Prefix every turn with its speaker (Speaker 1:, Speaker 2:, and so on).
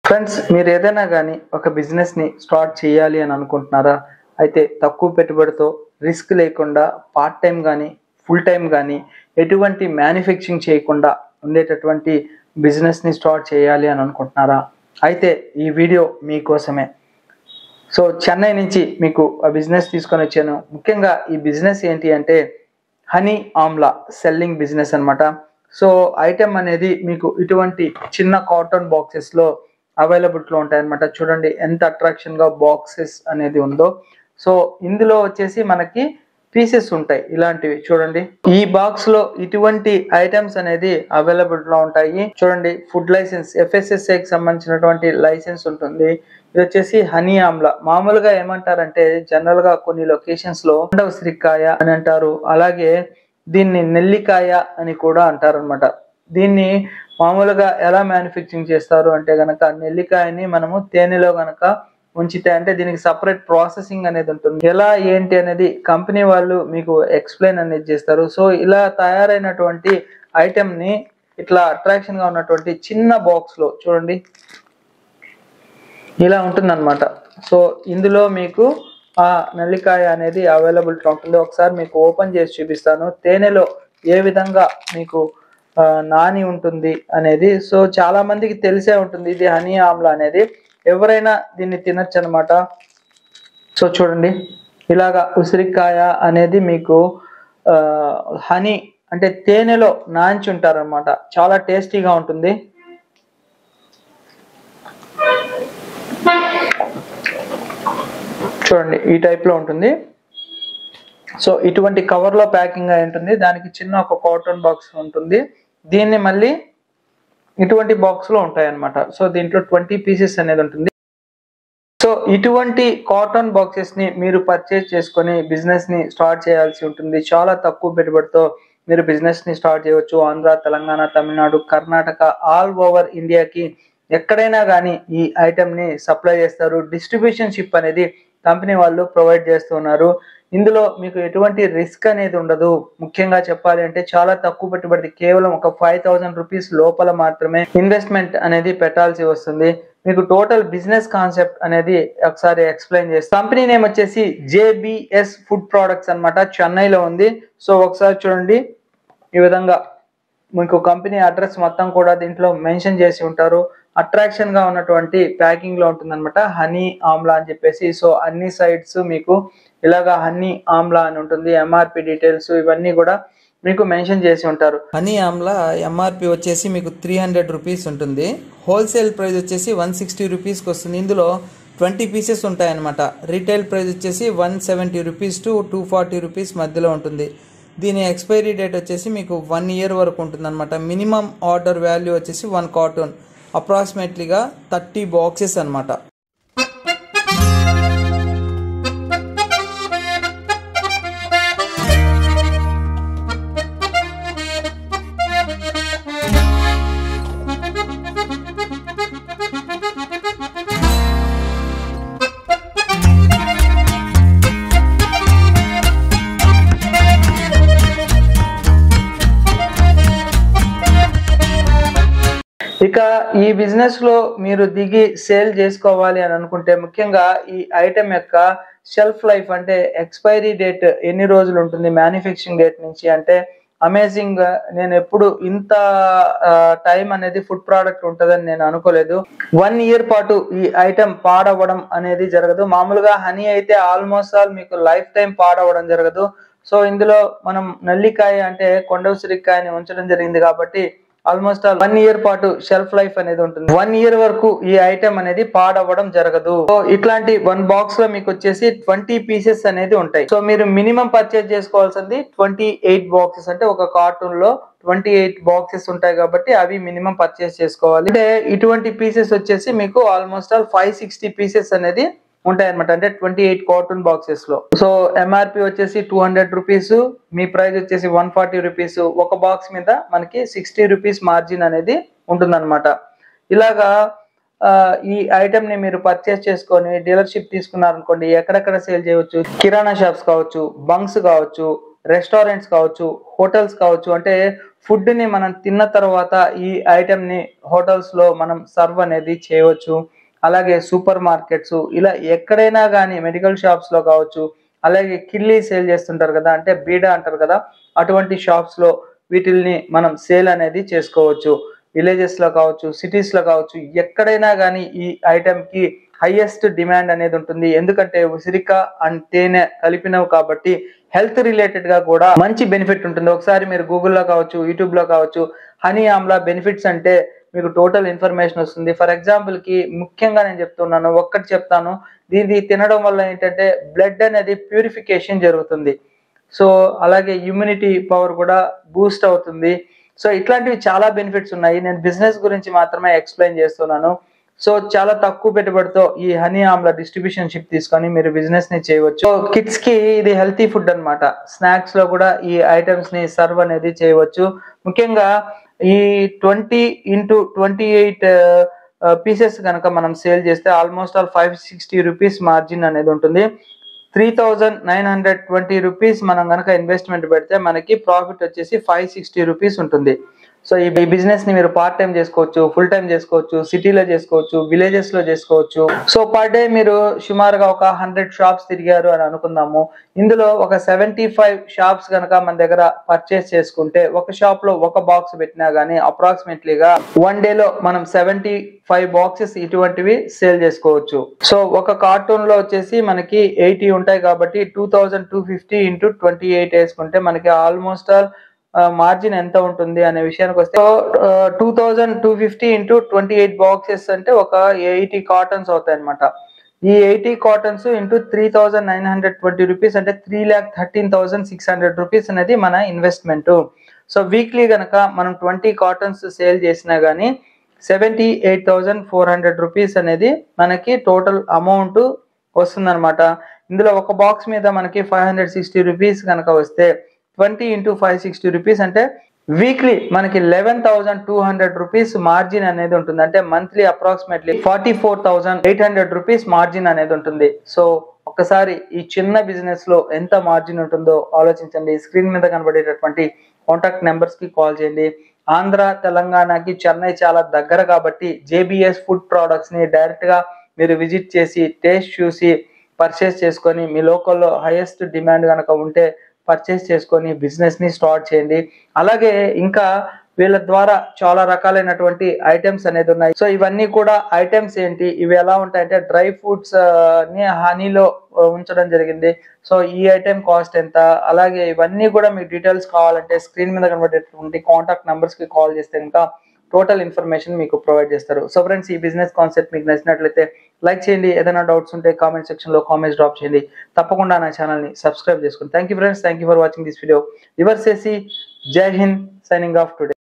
Speaker 1: friends మీరు ఏదైనా కానీ ఒక బిజినెస్ని స్టార్ట్ చేయాలి అని అనుకుంటున్నారా అయితే తక్కువ పెట్టుబడితో రిస్క్ లేకుండా పార్ట్ టైం కానీ ఫుల్ టైం కానీ ఎటువంటి మ్యానుఫ్యాక్చరింగ్ చేయకుండా ఉండేటటువంటి బిజినెస్ని స్టార్ట్ చేయాలి అని అనుకుంటున్నారా అయితే ఈ వీడియో మీకోసమే సో చెన్నై నుంచి మీకు ఆ బిజినెస్ తీసుకొని వచ్చాను ముఖ్యంగా ఈ బిజినెస్ ఏంటి అంటే హనీ ఆమ్లా సెల్లింగ్ బిజినెస్ అన్నమాట సో ఐటెం అనేది మీకు ఇటువంటి చిన్న కాటన్ బాక్సెస్లో అవైలబిలిటీలో ఉంటాయన్నమాట చూడండి ఎంత అట్రాక్షన్గా బాక్సెస్ అనేది ఉందో సో ఇందులో వచ్చేసి మనకి పీసెస్ ఉంటాయి ఇలాంటివి చూడండి ఈ బాక్స్ లో ఇటువంటి ఐటమ్స్ అనేది అవైలబుల్ లో ఉంటాయి చూడండి ఫుడ్ లైసెన్స్ ఎఫ్ఎస్ఎస్ఐ కి సంబంధించినటువంటి లైసెన్స్ ఉంటుంది ఇది వచ్చేసి హనీ ఆమ్లా మామూలుగా ఏమంటారంటే జనరల్ గా కొన్ని లొకేషన్స్ లో ఉసిరికాయ అని అంటారు అలాగే దీన్ని నెల్లికాయ అని కూడా అంటారనమాట దీన్ని మామూలుగా ఎలా మ్యానుఫ్యాక్చరింగ్ చేస్తారు అంటే గనక నెల్లికాయని మనము తేనెలో గనక ఉంచితే అంటే దీనికి సపరేట్ ప్రాసెసింగ్ అనేది ఉంటుంది ఎలా ఏంటి అనేది కంపెనీ వాళ్ళు మీకు ఎక్స్ప్లెయిన్ అనేది చేస్తారు సో ఇలా తయారైనటువంటి ఐటెం ని ఇట్లా అట్రాక్షన్ గా ఉన్నటువంటి చిన్న బాక్స్ లో చూడండి ఇలా ఉంటుందన్నమాట సో ఇందులో మీకు ఆ నల్లికాయ అనేది అవైలబిలిటీ ఉంటుంది ఒకసారి మీకు ఓపెన్ చేసి చూపిస్తాను తేనెలో ఏ విధంగా మీకు ఆ, నాని ఉంటుంది అనేది సో చాలా మందికి తెలిసే ఉంటుంది ఇది హనీ ఆమ్లా అనేది ఎవరైనా దీన్ని తినొచ్చు అనమాట సో చూడండి ఇలాగా ఉసిరికాయ అనేది మీకు ఆ, హనీ అంటే తేనెలో నాంచి ఉంటారనమాట చాలా టేస్టీగా ఉంటుంది చూడండి ఈ టైప్ లో ఉంటుంది సో ఇటువంటి కవర్ లో ప్యాకింగ్ అయి ఉంటుంది దానికి చిన్న ఒక కాటన్ బాక్స్ ఉంటుంది దీన్ని మళ్ళీ ఇటువంటి బాక్స్ లో ఉంటాయి అన్నమాట సో దీంట్లో ట్వంటీ పీసెస్ అనేది ఉంటుంది సో ఇటువంటి కాటన్ బాక్సెస్ ని మీరు పర్చేజ్ చేసుకొని బిజినెస్ ని స్టార్ట్ చేయాల్సి ఉంటుంది చాలా తక్కువ పెట్టుబడితో మీరు బిజినెస్ ని స్టార్ట్ చేయవచ్చు ఆంధ్ర తెలంగాణ తమిళనాడు కర్ణాటక ఆల్ ఓవర్ ఇండియాకి ఎక్కడైనా కానీ ఈ ఐటమ్ ని సప్లై చేస్తారు డిస్ట్రిబ్యూషన్ షిప్ అనేది కంపెనీ వాళ్ళు ప్రొవైడ్ చేస్తున్నారు ఇందులో మీకు ఎటువంటి రిస్క్ అనేది ఉండదు ముఖ్యంగా చెప్పాలి అంటే చాలా తక్కువ పెట్టుబడి కేవలం ఒక ఫైవ్ థౌసండ్ రూపీస్ లోపల మాత్రమే ఇన్వెస్ట్మెంట్ అనేది పెట్టాల్సి వస్తుంది మీకు టోటల్ బిజినెస్ కాన్సెప్ట్ అనేది ఒకసారి ఎక్స్ప్లెయిన్ చేస్తాను కంపెనీ నేమ్ వచ్చేసి జేబిఎస్ ఫుడ్ ప్రోడక్ట్స్ అన్నమాట చెన్నైలో ఉంది సో ఒకసారి చూడండి ఈ విధంగా మీకు కంపెనీ అడ్రస్ మొత్తం కూడా దీంట్లో మెన్షన్ చేసి ఉంటారు అట్రాక్షన్ గా ఉన్నటువంటి ప్యాకింగ్ లో ఉంటుంది అనమాట హనీ ఆమ్లా అని చెప్పేసి సో అన్ని సైడ్స్ మీకు ఇలాగా హనీ ఆమ్లా అని ఉంటుంది ఎంఆర్పి డీటెయిల్స్ ఇవన్నీ కూడా మీకు మెన్షన్ చేసి ఉంటారు హనీ ఆమ్లా ఎంఆర్పి వచ్చేసి మీకు త్రీ హండ్రెడ్ రూపీస్ ఉంటుంది హోల్సేల్ ప్రైస్ వచ్చేసి వన్ సిక్స్టీ రూపీస్కి వస్తుంది ఇందులో ట్వంటీ పీసెస్ ఉంటాయన్నమాట రీటైల్ ప్రైస్ వచ్చేసి one seventy rupees to two forty rupees మధ్యలో ఉంటుంది దీని ఎక్స్పైరీ డేట్ వచ్చేసి మీకు వన్ ఇయర్ వరకు ఉంటుందన్నమాట మినిమం ఆర్డర్ వాల్యూ వచ్చేసి వన్ కార్టూన్ అప్రాక్సిమేట్లీగా థర్టీ బాక్సెస్ అన్నమాట ఇక ఈ బిజినెస్ లో మీరు దిగి సేల్ చేసుకోవాలి అని అనుకుంటే ముఖ్యంగా ఈ ఐటెం యొక్క షెల్ఫ్ లైఫ్ అంటే ఎక్స్పైరీ డేట్ ఎన్ని రోజులు ఉంటుంది మ్యానుఫ్యాక్చరింగ్ డేట్ నుంచి అంటే అమేజింగ్ నేను ఎప్పుడు ఇంత టైం అనేది ఫుడ్ ప్రోడక్ట్ ఉంటుందని నేను అనుకోలేదు వన్ ఇయర్ పాటు ఈ ఐటెం పాడవడం అనేది జరగదు మామూలుగా హనీ అయితే ఆల్మోస్ట్ ఆల్ మీకు లైఫ్ టైం పాడవడం జరగదు సో ఇందులో మనం నల్లికాయ అంటే కొండ ఉసిరికాయని ఉంచడం జరిగింది కాబట్టి ఆల్మోస్ట్ ఆల్ వన్ ఇయర్ పాటు షెల్ఫ్ లైఫ్ అనేది ఉంటుంది వన్ ఇయర్ వరకు ఈ ఐటెం అనేది పాడవడం జరగదు సో ఇట్లాంటి వన్ బాక్స్ లో మీకు వచ్చేసి ట్వంటీ పీసెస్ అనేది ఉంటాయి సో మీరు మినిమం పర్చేజ్ చేసుకోవాల్సింది ట్వంటీ ఎయిట్ బాక్సెస్ అంటే ఒక కార్టూన్ లో ట్వంటీ ఎయిట్ బాక్సెస్ ఉంటాయి కాబట్టి అవి మినిమం పర్చేస్ చేసుకోవాలి అంటే ఇటువంటి పీసెస్ వచ్చేసి మీకు almost all five sixty pieces అనేది ఉంటాయి అనమాట అంటే ట్వంటీ ఎయిట్ కాటన్ బాక్సెస్ లో సో ఎంఆర్పి వచ్చేసి టూ హండ్రెడ్ రూపీస్ మీ ప్రైస్ వచ్చేసి వన్ ఫార్టీ రూపీస్ ఒక బాక్స్ మీద మనకి సిక్స్టీ రూపీస్ మార్జిన్ అనేది ఉంటుందన్నమాట ఇలాగా ఆ, ఈ ఐటమ్ ని మీరు పర్చేస్ చేసుకొని డీలర్షిప్ తీసుకున్నారనుకోండి ఎక్కడెక్కడ సేల్ చేయవచ్చు కిరాణా షాప్స్ కావచ్చు బంక్స్ కావచ్చు రెస్టారెంట్స్ కావచ్చు హోటల్స్ కావచ్చు అంటే ఫుడ్ ని మనం తిన్న తర్వాత ఈ ఐటెం ని హోటల్స్ లో మనం సర్వ్ అనేది చేయవచ్చు అలాగే సూపర్ మార్కెట్స్ ఇలా ఎక్కడైనా కానీ మెడికల్ షాప్స్ లో కావచ్చు అలాగే కిల్లీ సేల్ చేస్తుంటారు కదా అంటే బీడా అంటారు కదా అటువంటి షాప్స్ లో వీటిల్ని మనం సేల్ అనేది చేసుకోవచ్చు విలేజెస్ లో కావచ్చు సిటీస్ లో కావచ్చు ఎక్కడైనా కానీ ఈ ఐటెం కి హైయెస్ట్ డిమాండ్ అనేది ఉంటుంది ఎందుకంటే ఉసిరిక అండ్ తేనె కలిపినవి కాబట్టి హెల్త్ రిలేటెడ్ గా కూడా మంచి బెనిఫిట్ ఉంటుంది ఒకసారి మీరు గూగుల్లో కావచ్చు యూట్యూబ్ లో కావచ్చు హనీ ఆమ్లా బెనిఫిట్స్ అంటే మీకు టోటల్ ఇన్ఫర్మేషన్ వస్తుంది ఫర్ ఎగ్జాంపుల్ కి ముఖ్యంగా నేను చెప్తున్నాను ఒక్కటి చెప్తాను దీన్ని తినడం వల్ల ఏంటంటే బ్లడ్ అనేది ప్యూరిఫికేషన్ జరుగుతుంది సో అలాగే ఇమ్యూనిటీ పవర్ కూడా బూస్ట్ అవుతుంది సో ఇట్లాంటివి చాలా బెనిఫిట్స్ ఉన్నాయి నేను బిజినెస్ గురించి మాత్రమే ఎక్స్ప్లెయిన్ చేస్తున్నాను సో చాలా తక్కువ పెట్టుబడితో ఈ హనీ ఆమ్ల డిస్ట్రిబ్యూషన్ షిప్ తీసుకొని మీరు బిజినెస్ ని చేయవచ్చు సో కిడ్స్ కి ఇది హెల్తీ ఫుడ్ అన్నమాట స్నాక్స్ లో కూడా ఈ ఐటమ్స్ ని సర్వ్ అనేది చేయవచ్చు ముఖ్యంగా ఈ twenty into twenty eight pieces కనుక మనం సేల్ చేస్తే almost all five sixty rupees margin అనేది ఉంటుంది three thousand nine hundred twenty rupees మనం కనుక ఇన్వెస్ట్మెంట్ పెడితే మనకి ప్రాఫిట్ వచ్చేసి ఫైవ్ సిక్స్టీ రూపీస్ ఉంటుంది సో ఈ బిజినెస్ ని మీరు పార్ట్ టైం చేసుకోవచ్చు ఫుల్ టైం చేసుకోవచ్చు సిటీలో చేసుకోవచ్చు విలేజెస్ లో చేసుకోవచ్చు సో పర్ డే మీరు సుమారుగా ఒక హండ్రెడ్ షాప్స్ తిరిగారు అని అనుకుందాము ఇందులో ఒక సెవెంటీ ఫైవ్ షాప్స్ కనుక మన దగ్గర పర్చేస్ చేసుకుంటే ఒక షాప్ లో ఒక బాక్స్ పెట్టినా గానీ అప్రాక్సిమేట్లీగా వన్ డే లో మనం సెవెంటీ ఫైవ్ బాక్సెస్ ఇటువంటివి సేల్ చేసుకోవచ్చు సో ఒక కార్టూన్ లో వచ్చేసి మనకి ఎయిటీ ఉంటాయి కాబట్టి two thousand two fifty into twenty eight వేసుకుంటే మనకి ఆల్మోస్ట్ ఆల్ మార్జిన్ ఎంత ఉంటుంది అనే విషయానికి వస్తే two thousand two fifty into twenty eight boxes అంటే ఒక ఎయిటీ కాటన్స్ అవుతాయి అనమాట ఈ eighty cartons into three thousand nine hundred twenty rupees అంటే three lakh thirteen thousand six hundred rupees అనేది మన ఇన్వెస్ట్మెంట్ సో వీక్లీ గనక మనం ట్వంటీ కాటన్స్ సేల్ చేసినా గానీ seventy eight thousand four hundred rupees అనేది మనకి టోటల్ అమౌంట్ వస్తుందన్నమాట ఇందులో ఒక బాక్స్ మీద మనకి ఫైవ్ హండ్రెడ్ సిక్స్టీ రూపీస్ కనుక వస్తే twenty into five sixty rupees అంటే వీక్లీ మనకి eleven thousand two hundred rupees margin అనేది ఉంటుంది అంటే monthly approximately forty four thousand eight hundred rupees margin అనేది ఉంటుంది సో ఒక్కసారి ఈ చిన్న బిజినెస్ లో ఎంత మార్జిన్ ఉంటుందో ఆలోచించండి స్క్రీన్ మీద కనబడేటటువంటి కాంటాక్ట్ నెంబర్స్ కి కాల్ చేయండి ఆంధ్ర తెలంగాణకి చెన్నై చాలా దగ్గర కాబట్టి జేబిఎస్ ఫుడ్ ప్రోడక్ట్స్ ని డైరెక్ట్ గా మీరు విజిట్ చేసి టేస్ట్ చూసి పర్చేస్ చేసుకొని మీ లోకల్లో హైయెస్ట్ డిమాండ్ కనుక ఉంటే పర్చేస్ చేసుకొని బిజినెస్ ని స్టార్ట్ చేయండి అలాగే ఇంకా వీళ్ళ ద్వారా చాలా రకాలైనటువంటి ఐటమ్స్ అనేది ఉన్నాయి సో ఇవన్నీ కూడా ఐటమ్స్ ఏంటి ఇవి ఎలా ఉంటాయంటే డ్రై ఫ్రూట్స్ ని హనీలో ఉంచడం జరిగింది సో ఈ ఐటెం కాస్ట్ ఎంత అలాగే ఇవన్నీ కూడా మీకు డీటెయిల్స్ కావాలంటే స్క్రీన్ మీద కనబడేటువంటి కాంటాక్ట్ నెంబర్స్ కి కాల్ చేస్తే ఇంకా టోటల్ ఇన్ఫర్మేషన్ మీకు ప్రొవైడ్ చేస్తారు సో ఫ్రెండ్స్ ఈ బిజినెస్ కాన్సెప్ట్ మీకు నచ్చినట్లయితే లైక్ చేయండి ఏదైనా డౌట్స్ ఉంటే కామెంట్ సెక్షన్ లో కామెంట్స్ డ్రాప్ చేయండి తప్పకుండా నా ఛానల్ ని సబ్స్క్రైబ్ చేసుకోండి thank you friends thank you for watching this video reverse చేసి Jai Hind signing off today